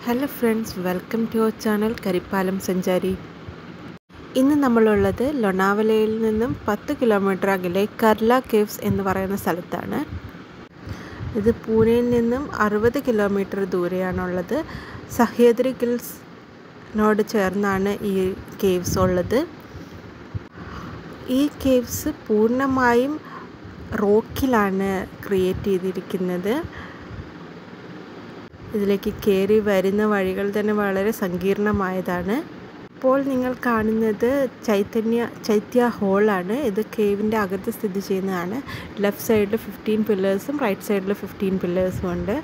hello friends welcome to our channel Karippalam Sanchari ഇന്ന് നമ്മളുള്ളത് ലൊണാവലയിൽ നിന്നും പത്ത് കിലോമീറ്റർ അകലെ കർല കേവ്സ് എന്ന് പറയുന്ന സ്ഥലത്താണ് ഇത് പൂനെയിൽ നിന്നും അറുപത് കിലോമീറ്റർ ദൂരെയാണുള്ളത് സഹ്യാദ്രി ഹിൽസിനോട് ചേർന്നാണ് ഈ കേവ്സ് ഉള്ളത് ഈ കേവ്സ് പൂർണ്ണമായും റോക്കിലാണ് ക്രിയേറ്റ് ചെയ്തിരിക്കുന്നത് ഇതിലേക്ക് കയറി വരുന്ന വഴികൾ തന്നെ വളരെ സങ്കീർണമായതാണ് ഇപ്പോൾ നിങ്ങൾ കാണുന്നത് ചൈതന്യ ചൈത്യ ഹോളാണ് ഇത് കേവിൻ്റെ അകത്ത് സ്ഥിതി ചെയ്യുന്നതാണ് ലെഫ്റ്റ് സൈഡിൽ ഫിഫ്റ്റീൻ പില്ലേഴ്സും റൈറ്റ് സൈഡിൽ ഫിഫ്റ്റീൻ പില്ലേഴ്സും ഉണ്ട്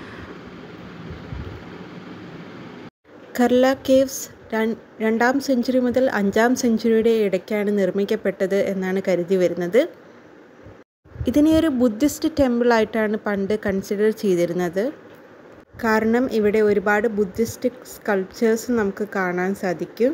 കർല കേവ്സ് രണ്ടാം സെഞ്ചുറി മുതൽ അഞ്ചാം സെഞ്ചുറിയുടെ ഇടയ്ക്കാണ് നിർമ്മിക്കപ്പെട്ടത് എന്നാണ് കരുതി വരുന്നത് ഇതിനെ ഒരു ബുദ്ധിസ്റ്റ് ടെമ്പിളായിട്ടാണ് പണ്ട് കൺസിഡർ ചെയ്തിരുന്നത് കാരണം ഇവിടെ ഒരുപാട് ബുദ്ധിസ്റ്റ് സ്കൾപ്ചേഴ്സ് നമുക്ക് കാണാൻ സാധിക്കും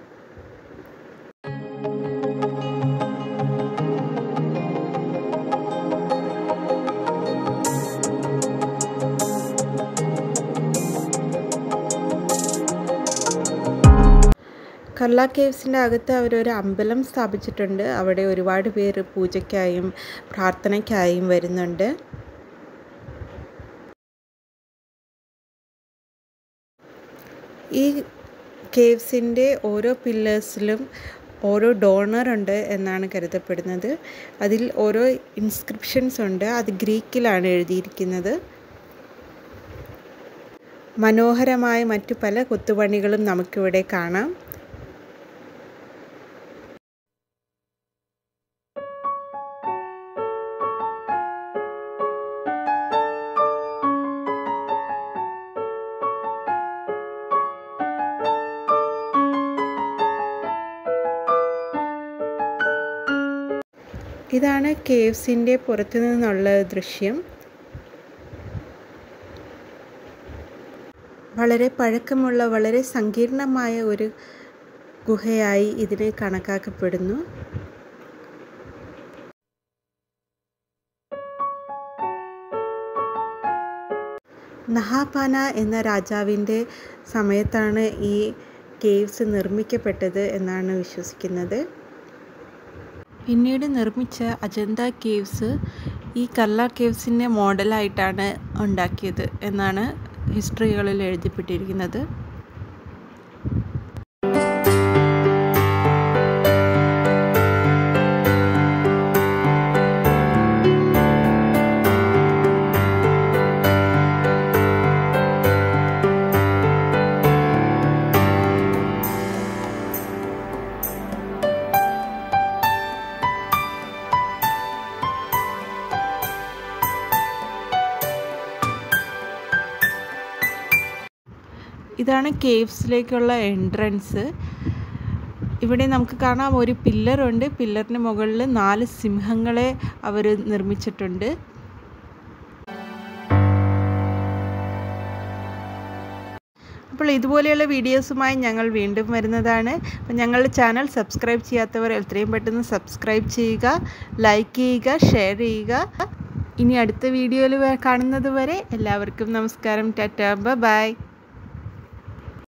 കർല കേവ്സിൻ്റെ അകത്ത് അവരൊരു അമ്പലം സ്ഥാപിച്ചിട്ടുണ്ട് അവിടെ ഒരുപാട് പേര് പൂജയ്ക്കായും പ്രാർത്ഥനയ്ക്കായും വരുന്നുണ്ട് ഈ കേവ്സിൻ്റെ ഓരോ പില്ലേഴ്സിലും ഓരോ ഡോണർ ഉണ്ട് എന്നാണ് കരുതപ്പെടുന്നത് അതിൽ ഓരോ ഇൻസ്ക്രിപ്ഷൻസ് ഉണ്ട് അത് ഗ്രീക്കിലാണ് എഴുതിയിരിക്കുന്നത് മനോഹരമായ മറ്റു പല കൊത്തുപണികളും നമുക്കിവിടെ കാണാം ഇതാണ് കേവ്സിൻ്റെ പുറത്തു നിന്നുള്ള ദൃശ്യം വളരെ പഴക്കമുള്ള വളരെ സങ്കീർണമായ ഒരു ഗുഹയായി ഇതിനെ കണക്കാക്കപ്പെടുന്നു നഹാപാന എന്ന രാജാവിൻ്റെ സമയത്താണ് ഈ കേവ്സ് നിർമ്മിക്കപ്പെട്ടത് എന്നാണ് വിശ്വസിക്കുന്നത് പിന്നീട് നിർമ്മിച്ച അജന്ത കേവ്സ് ഈ കല്ല കേവ്സിൻ്റെ മോഡലായിട്ടാണ് ഉണ്ടാക്കിയത് എന്നാണ് ഹിസ്റ്ററികളിൽ എഴുതപ്പെട്ടിരിക്കുന്നത് ഇതാണ് കേവ്സിലേക്കുള്ള എൻട്രൻസ് ഇവിടെ നമുക്ക് കാണാം ഒരു പില്ലറുണ്ട് പില്ലറിന് മുകളിൽ നാല് സിംഹങ്ങളെ അവർ നിർമ്മിച്ചിട്ടുണ്ട് അപ്പോൾ ഇതുപോലെയുള്ള വീഡിയോസുമായി ഞങ്ങൾ വീണ്ടും വരുന്നതാണ് അപ്പോൾ ഞങ്ങളുടെ ചാനൽ സബ്സ്ക്രൈബ് ചെയ്യാത്തവർ എത്രയും പെട്ടെന്ന് സബ്സ്ക്രൈബ് ചെയ്യുക ലൈക്ക് ചെയ്യുക ഷെയർ ചെയ്യുക ഇനി അടുത്ത വീഡിയോയിൽ കാണുന്നത് വരെ എല്ലാവർക്കും നമസ്കാരം ടാറ്റ ബൈ